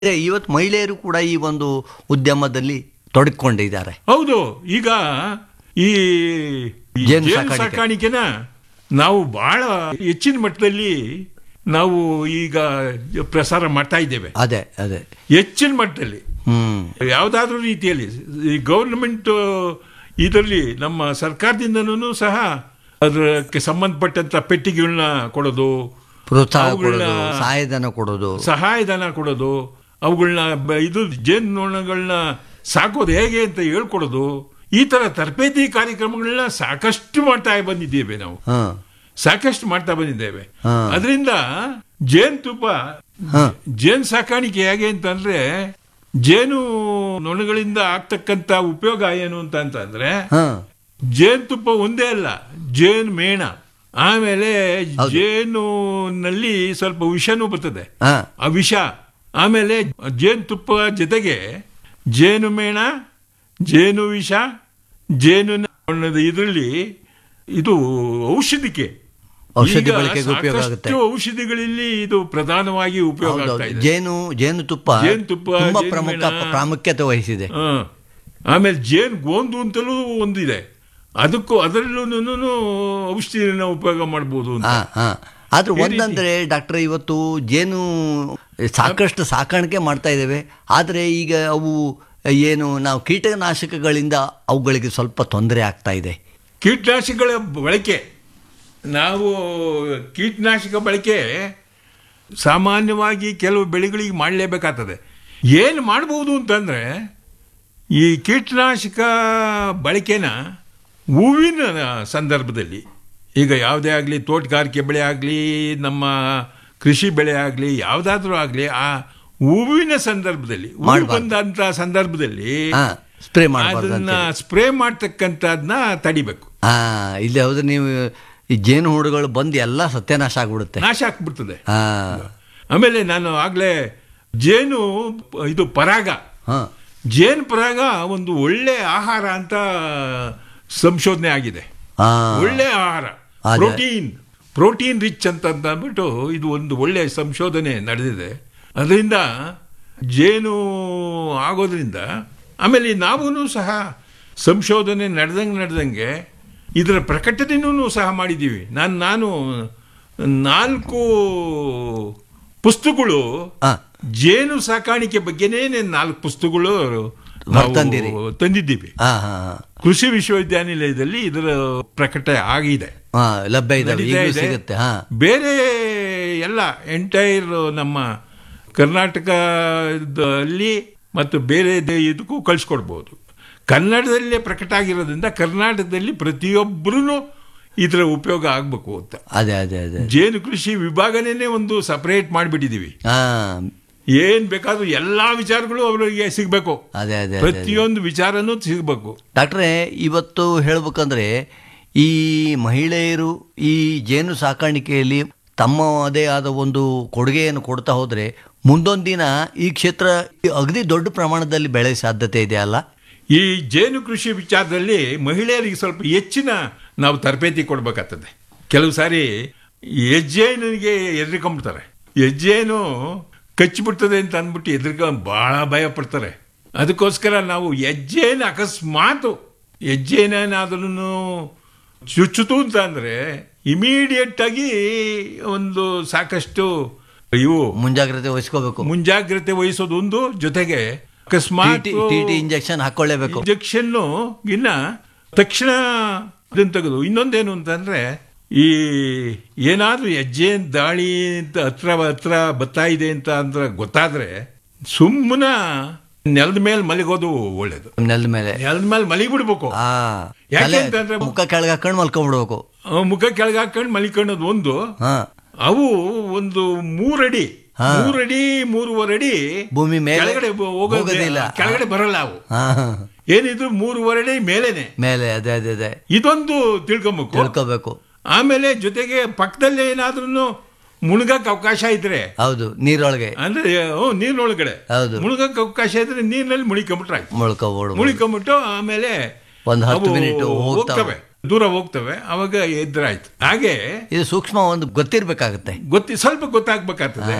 ಇವತ್ತು ಮಹಿಳೆಯರು ಕೂಡ ಈ ಒಂದು ಉದ್ಯಮದಲ್ಲಿ ತೊಡಗಿಕೊಂಡಿದ್ದಾರೆ ಹೌದು ಈಗ ಈ ಈ ಜೇನು ಜೇನು ಸಾಕಾಣಿಕೆ. ಸಾಕಾಣಿಕೆನ ನಾವು ಬಹಳ ಹೆಚ್ಚಿನ ಮಟ್ಟದಲ್ಲಿ ನಾವು ಈಗ ಪ್ರಸಾರ ಮಾಡ್ತಾ ಇದ್ದೇವೆ ಅದೇ ಅದೇ ಹೆಚ್ಚಿನ ಮಟ್ಟದಲ್ಲಿ ಹ್ಮ್ ಯಾವುದಾದ್ರೂ ರೀತಿಯಲ್ಲಿ ಈ ಗೌರ್ಮೆಂಟ್ ಇದರಲ್ಲಿ ನಮ್ಮ ಸರ್ಕಾರದಿಂದನೂ ಸಹ ಅದಕ್ಕೆ ಸಂಬಂಧಪಟ್ಟಂತ ಪೆಟ್ಟಿಗೆಗಳನ್ನ ಕೊಡೋದು ಪ್ರೋತ್ಸಾಹ ಅವುಗಳನ್ನ- ಕೊಡೋದು ಸಹಾಯಧನ ಕೊಡೋದು ಸಹಾಯಧನ ಕೊಡೋದು ಅವುಗಳನ್ನ ಬ- ಇದು ಜೇನುನೊಣಗಳನ್ನ ಸಾಕೋದು ಹೇಗೆ ಅಂತ ಹೇಳ್ಕೊಡೋದು ಈ ತರ ತರಬೇತಿ ಕಾರ್ಯಕ್ರಮಗಳನ್ನ ಸಾಕಷ್ಟು ಮಾಡ್ತಾ ಬಂದಿದ್ದೇವೆ ನಾವು ಹ ಸಾಕಷ್ಟು ಮಾಡ್ತಾ ಬಂದಿದ್ದೇವೆ ಹಾ. ಅದರಿಂದ ಜೇನುತುಪ್ಪ ಹಾ. ಜೇನು ಸಾಕಾಣಿಕೆ ಹೇಗೆ ಅಂತಂದ್ರೆ ಜೇನು ನೊಣಗಳಿಂದ ಆಗ್ತಕ್ಕಂತ ಉಪಯೋಗ ಏನು ಅಂತ ಅಂತಂದ್ರೆ ಹ ಜೇನುತುಪ್ಪ ಒಂದೇ ಅಲ್ಲ ಜೇನು ಮೇಣ ಆಮೇಲೆ ಹೌದು. ಜೇನುನಲ್ಲಿ ಸ್ವಲ್ಪ ವಿಷನೂ ಬರ್ತದೆ ಹ ಆ ವಿಷ ಆಮೇಲೆ ಜೇನುತುಪ್ಪ ಜೊತೆಗೆ ಜೇನು ಮೇಣ ಜೇನು ವಿಷ ಜೇನು ಇದರಲ್ಲಿ ಇದು ಔಷಧಿಕೆ ಔಷಧಿ ಈಗ ಬಳಕೆಗೆ ಉಪಯೋಗ ಆಗುತ್ತೆ. ಸಾಕಷ್ಟು ಔಷಧಿಗಳಲ್ಲಿ ಇದು ಪ್ರಧಾನವಾಗಿ ಉಪಯೋಗ ಹೌದೌದು ಆಗ್ತಾ ಇದೆ ಜೇನು ಜೇನುತುಪ್ಪ ಜೇನುತುಪ್ಪ, ತುಂಬಾ ಜೇನು ಪ್ರಮುಖ ಮೇಣ. ಪ್ರಾಮುಖ್ಯತೆ ವಹಿಸಿದೆ ಹ. ಆಮೇಲೆ ಜೇನು ಗೋಂದು ಅಂತಲೂ ಒಂದಿದೆ ಅದಕ್ಕೂ ಅದರಲ್ಲೂ ಔಷಧಿನ ಉಪಯೋಗ ಮಾಡಬಹುದು ಅಂತ ಹಾ ಹಾ ಆದ್ರೆ ಈ ಒಂದಂದ್ರೆ ಡಾಕ್ಟರ್ ಇವತ್ತು ಜೇನು ಸಾಕಷ್ಟು ಸಾಕಾಣಿಕೆ ಮಾಡ್ತಾ ಇದ್ದೇವೆ ಆದರೆ ಈಗ ಅವು ಏನು ನಾವು ಕೀಟನಾಶಕಗಳಿಂದ ಅವುಗಳಿಗೆ ಸ್ವಲ್ಪ ತೊಂದರೆ ಆಗ್ತಾ ಇದೆ ಕೀಟನಾಶಕಗಳ ಬಳಕೆ ನಾವು ಕೀಟನಾಶಕ ಬಳಕೆ ಸಾಮಾನ್ಯವಾಗಿ ಕೆಲವು ಬೆಳೆಗಳಿಗೆ ಮಾಡಲೇಬೇಕಾಗ್ತದೆ ಏನು ಮಾಡ್ಬೋದು ಅಂತಂದರೆ ಈ ಕೀಟನಾಶಕ ಬಳಕೆನ ಹೂವಿನ ಸಂದರ್ಭದಲ್ಲಿ ಈಗ ಯಾವುದೇ ಆಗಲಿ ತೋಟಗಾರಿಕೆ ಬೆಳೆ ಆಗಲಿ ನಮ್ಮ ಕೃಷಿ ಬೆಳೆ ಆಗಲಿ ಯಾವುದಾದ್ರೂ ಆಗಲಿ ಆ ಹೂವಿನ ಸಂದರ್ಭದಲ್ಲಿ ಹೂ ಮಾಡ್ಬಾರ್ದು. ಬಂದಂಥ ಸಂದರ್ಭದಲ್ಲಿ ಹಾ ಸ್ಪ್ರೇ ಮಾಡಬಾರ್ದು ಅದನ್ನ ಸ್ಪ್ರೇ ಮಾಡ್ತಕ್ಕಂಥದ್ನ ತಡಿಬೇಕು ಹಾ ಇಲ್ಲಿ ಹೌದು ನೀವು ಈ ಜೇನು ಹುಡುಗಳು ಬಂದು ಎಲ್ಲ ಸತ್ಯನಾಶ ಆಗ್ಬಿಡುತ್ತೆ ನಾಶ ಆಗ್ಬಿಡ್ತದೆ ಹಾ ಆಮೇಲೆ ನಾನು ಆಗ್ಲೇ ಜೇನು ಇದು ಪರಾಗ ಹಾ ಜೇನು ಪರಾಗ ಒಂದು ಒಳ್ಳೆ ಆಹಾರ ಅಂತ ಸಂಶೋಧನೆ ಆಗಿದೆ ಹಾ ಒಳ್ಳೆ ಆಹಾರ ಅದೇ. ಪ್ರೋಟೀನ್ ಪ್ರೋಟೀನ್ ರಿಚ್ ಅಂತ ಅಂದ್ಬಿಟ್ಟು ಇದು ಒಂದು ಒಳ್ಳೆ ಸಂಶೋಧನೆ ನಡೆದಿದೆ ಅದರಿಂದ ಜೇನು ಆಗೋದ್ರಿಂದ ಆಮೇಲೆ ನಾವು ಸಹ ಸಂಶೋಧನೆ ನಡೆದಂಗೆ ನಡೆದಂಗೆ ಇದರ ಪ್ರಕಟಣೆನೂ ಸಹ ಮಾಡಿದ್ದೀವಿ ನಾನು ನಾನು ನಾಲ್ಕು ಪುಸ್ತಕಗಳು ಹಾ ಜೇನು ಸಾಕಾಣಿಕೆ ಬಗ್ಗೆನೇ ನಾಲ್ಕು ಪುಸ್ತಕಗಳು ನಾವು ಹೊರತಂದಿರಿ. ತಂದಿದ್ದೀವಿ ಹಾ ಹಾ ಕೃಷಿ ವಿಶ್ವವಿದ್ಯಾನಿಲಯದಲ್ಲಿ ಇದರ ಪ್ರಕಟ ಆಗಿದೆ ಹಾ ಲಭ್ಯ ಇದಾವೆ ನಡೀತಾ ಈಗಲೂ ಇದೆ. ಸಿಗುತ್ತೆ ಹಾ ಬೇರೆ ಎಲ್ಲ ಎಂಟೈರ್ ನಮ್ಮ ಕರ್ನಾಟಕದಲ್ಲಿ ಮತ್ತು ಬೇರೆ ದೇ- ಇದಕ್ಕೂ ಕಳಿಸ್ಕೊಡ್ಬೋದು ಕನ್ನಡದಲ್ಲೇ ಪ್ರಕಟ ಆಗಿರೋದ್ರಿಂದ ಕರ್ನಾಟಕದಲ್ಲಿ ಪ್ರತಿಯೊಬ್ಬರೂ ಇದರ ಉಪಯೋಗ ಆಗಬೇಕು ಅಂತ ಅದೇ ಅದೇ ಅದೇ ಜೇನು ಕೃಷಿ ವಿಭಾಗನೇ ಒಂದು ಸಪರೇಟ್ ಮಾಡಿಬಿಟ್ಟಿದ್ದೀವಿ ಹಾ ಏನ್ ಬೇಕಾದ್ರೂ ಎಲ್ಲಾ ವಿಚಾರಗಳು ಅವರಿಗೆ ಸಿಗಬೇಕು ಅದೇ ಅದೇ ಅದೇ ಪ್ರತಿಯೊಂದು ವಿಚಾರನೂ ಸಿಗಬೇಕು ಡಾಕ್ಟ್ರೇ ಇವತ್ತು ಹೇಳ್ಬೇಕಂದ್ರೆ ಈ ಮಹಿಳೆಯರು ಈ ಜೇನು ಸಾಕಾಣಿಕೆಯಲ್ಲಿ ತಮ್ಮದೇ ಆದ ಒಂದು ಕೊಡುಗೆಯನ್ನು ಕೊಡ್ತಾ ಹೋದರೆ ಮುಂದೊಂದು ದಿನ ಈ ಕ್ಷೇತ್ರ ಅಗದಿ ದೊಡ್ಡ ಪ್ರಮಾಣದಲ್ಲಿ ಬೆಳೆ ಸಾಧ್ಯತೆ ಇದೆ ಅಲ್ಲ ಈ ಜೇನು ಕೃಷಿ ವಿಚಾರದಲ್ಲಿ ಮಹಿಳೆಯರಿಗೆ ಸ್ವಲ್ಪ ಹೆಚ್ಚಿನ ನಾವು ತರಬೇತಿ ಕೊಡ್ಬೇಕಾಗ್ತದೆ ಕೆಲವು ಸಾರಿ ಹೆಜ್ಜೇನಿಗೆ ಎದ್ರಿಕೊಂಡ್ಬಿಡ್ತಾರೆ ಹೆಜ್ಜೇನು ಕಚ್ಚಿಬಿಡ್ತದೆ ಅಂತ ಅಂದ್ಬಿಟ್ಟು ಎದ್ರಿಕೊಂಡು ಬಹಳ ಭಯ ಪಡ್ತಾರೆ ಅದಕ್ಕೋಸ್ಕರ ನಾವು ಹೆಜ್ಜೇನು ಅಕಸ್ಮಾತ್ ಹೆಜ್ಜೇನೇನಾದ್ರೂ ಚುಚ್ಚುತು ಅಂತ ಅಂದ್ರೆ ಇಮಿಡಿಯೇಟ್ ಆಗಿ ಒಂದು ಸಾಕಷ್ಟು ಇವು ಮುಂಜಾಗ್ರತೆ ವಹಿಸ್ಕೋಬೇಕು ಮುಂಜಾಗ್ರತೆ ವಹಿಸೋದು ಒಂದು ಜೊತೆಗೆ ಅಕಸ್ಮಾತ್ ಟಿ ಟಿ ಇಂಜೆಕ್ಷನ್ ಹಾಕೊಳ್ಳೇಬೇಕು ಇಂಜೆಕ್ಷನ್ ಇನ್ನ ತಕ್ಷಣ ಇದನ್ನ ತೆಗೆದು ಇನ್ನೊಂದೇನು ಅಂತಂದ್ರೆ ಈ ಏನಾದ್ರೂ ಹೆಜ್ಜೆ ದಾಳಿ ಅಂತ ಹತ್ರ ಹತ್ರ ಬರ್ತಾ ಇದೆ ಅಂತ ಅಂದ್ರೆ ಗೊತ್ತಾದ್ರೆ ಸುಮ್ಮನ ನೆಲದ ಮೇಲೆ ಮಲಗೋದು ಒಳ್ಳೇದು ನೆಲದ ಮೇಲೆ ನೆಲದ ಮೇಲೆ ಮಲಗಿಬಿಡ್ಬೇಕು ಆ ಯಾಕೆ ತಲೆ ಅಂತಂದ್ರೆ ಮುಖ ಕೆಳಗೆ ಹಾಕೊಂಡು ಮಲ್ಕೊಂಡ್ಬಿಡ್ಬೇಕು ಆ ಮುಖ ಕೆಳಗೆ ಹಾಕೊಂಡು ಮಲಿಕೊಳ್ಳೋದು ಒಂದು ಹಾ ಅವು ಒಂದು ಮೂರಡಿ ಹಾ. ಮೂರಡಿ ಮೂರುವರೆ ಅಡಿ ಭೂಮಿ ಮೇಲೆ ಕೆಳಗಡೆ ಬ- ಹೋಗೋದೇ- ಹೋಗೋದಿಲ್ಲ. ಕೆಳಗಡೆ ಬರಲ್ಲ ಅವು ಹಾ ಏನಿದ್ರು ಮೂರುವರೆ ಅಡಿ ಮೇಲೇನೆ ಮೇಲೆ ಅದೇ ಅದೇ ಅದೇ ಇದೊಂದು ತಿಳ್ಕೊಬೇಕು ತಿಳ್ಕೋಬೇಕು ಆಮೇಲೆ ಜೊತೆಗೆ ಪಕ್ಕದಲ್ಲಿ ಏನಾದ್ರೂ ಮುಳುಗಕ್ಕೆ ಅವಕಾಶ ಇದ್ರೆ ಹೌದು ನೀರೊಳಗೆ ಅಂದ್ರೆ ಹ್ಮ್, ನೀರಿನೊಳಗಡೆ ಹೌದು. ಮುಳುಗಕ್ಕೆ ಅವಕಾಶ ಇದ್ರೆ ನೀರಿನಲ್ಲಿ ಮುಳಿಕೊಂಬಿಟ್ರೆ ಆಯ್ತು ಮುಳ್ಕೋಬೋದು ಮುಳಿಕೊಂಬಿಟ್ಟು ಆಮೇಲೆ ಒಂದು ಹತ್ತು ಅವು ಮಿನಿಟ್ ಹೋಗ್ತಾವೆ ಹೋಗ್ತವೆ ದೂರ ಹೋಗ್ತವೆ ಅವಾಗ ಎದ್ರಾಯ್ತು ಹಾಗೆ ಇದು ಸೂಕ್ಷ್ಮ ಒಂದು ಗೊತ್ತಿರ್ಬೇಕಾಗತ್ತೆ ಗೊತ್ತಿ ಸ್ವಲ್ಪ ಗೊತ್ತಾಗ್ಬೇಕಾಗ್ತದೆ ಹಾ.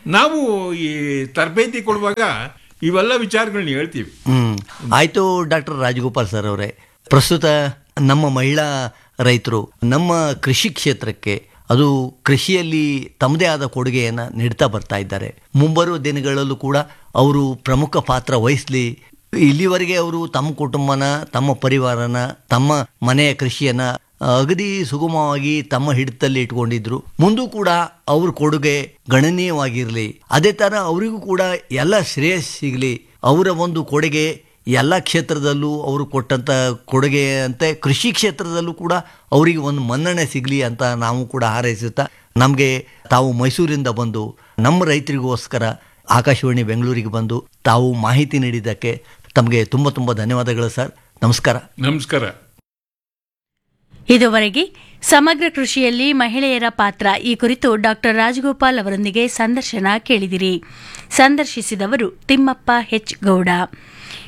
ನಾವು ಈ ತರಬೇತಿ ಕೊಡುವಾಗ ಇವೆಲ್ಲ ವಿಚಾರಗಳನ್ನ ಹೇಳ್ತೀವಿ ಹ್ಮ್ ಆಯ್ತು ಡಾಕ್ಟರ್ ರಾಜಗೋಪಾಲ್ ಸರ್ ಅವರೇ ಪ್ರಸ್ತುತ ನಮ್ಮ ಮಹಿಳಾ ರೈತರು ನಮ್ಮ ಕೃಷಿ ಕ್ಷೇತ್ರಕ್ಕೆ ಅದು ಕೃಷಿಯಲ್ಲಿ ತಮ್ಮದೇ ಆದ ಕೊಡುಗೆಯನ್ನು ನೀಡ್ತಾ ಬರ್ತಾ ಇದ್ದಾರೆ ಮುಂಬರುವ ದಿನಗಳಲ್ಲೂ ಕೂಡ ಅವರು ಪ್ರಮುಖ ಪಾತ್ರ ವಹಿಸಲಿ ಇಲ್ಲಿವರೆಗೆ ಅವರು ತಮ್ಮ ಕುಟುಂಬನ ತಮ್ಮ ಪರಿವಾರನ ತಮ್ಮ ಮನೆಯ ಕೃಷಿಯನ್ನ ಅಗದಿ ಸುಗಮವಾಗಿ ತಮ್ಮ ಹಿಡಿತದಲ್ಲಿ ಇಟ್ಕೊಂಡಿದ್ರು ಮುಂದೂ ಕೂಡ ಅವ್ರ ಕೊಡುಗೆ ಗಣನೀಯವಾಗಿರಲಿ ಅದೇ ಥರ ಅವರಿಗೂ ಕೂಡ ಎಲ್ಲ ಶ್ರೇಯಸ್ ಸಿಗಲಿ ಅವರ ಒಂದು ಕೊಡುಗೆ ಎಲ್ಲ ಕ್ಷೇತ್ರದಲ್ಲೂ ಅವರು ಕೊಟ್ಟಂಥ ಕೊಡುಗೆ ಅಂತೆ ಕೃಷಿ ಕ್ಷೇತ್ರದಲ್ಲೂ ಕೂಡ ಅವರಿಗೆ ಒಂದು ಮನ್ನಣೆ ಸಿಗಲಿ ಅಂತ ನಾವು ಕೂಡ ಹಾರೈಸುತ್ತಾ ನಮಗೆ ತಾವು ಮೈಸೂರಿಂದ ಬಂದು ನಮ್ಮ ರೈತರಿಗೋಸ್ಕರ ಆಕಾಶವಾಣಿ ಬೆಂಗಳೂರಿಗೆ ಬಂದು ತಾವು ಮಾಹಿತಿ ನೀಡಿದ್ದಕ್ಕೆ ತಮಗೆ ತುಂಬ ತುಂಬ ಧನ್ಯವಾದಗಳು ಸರ್ ನಮಸ್ಕಾರ ನಮಸ್ಕಾರ ಇದುವರೆಗೆ ಸಮಗ್ರ ಕೃಷಿಯಲ್ಲಿ ಮಹಿಳೆಯರ ಪಾತ್ರ ಈ ಕುರಿತು ಡಾಕ್ಟರ್ ರಾಜಗೋಪಾಲ್ ಅವರೊಂದಿಗೆ ಸಂದರ್ಶನ ಕೇಳಿದಿರಿ ಸಂದರ್ಶಿಸಿದವರು ತಿಮ್ಮಪ್ಪ ಹೆಚ್ ಗೌಡ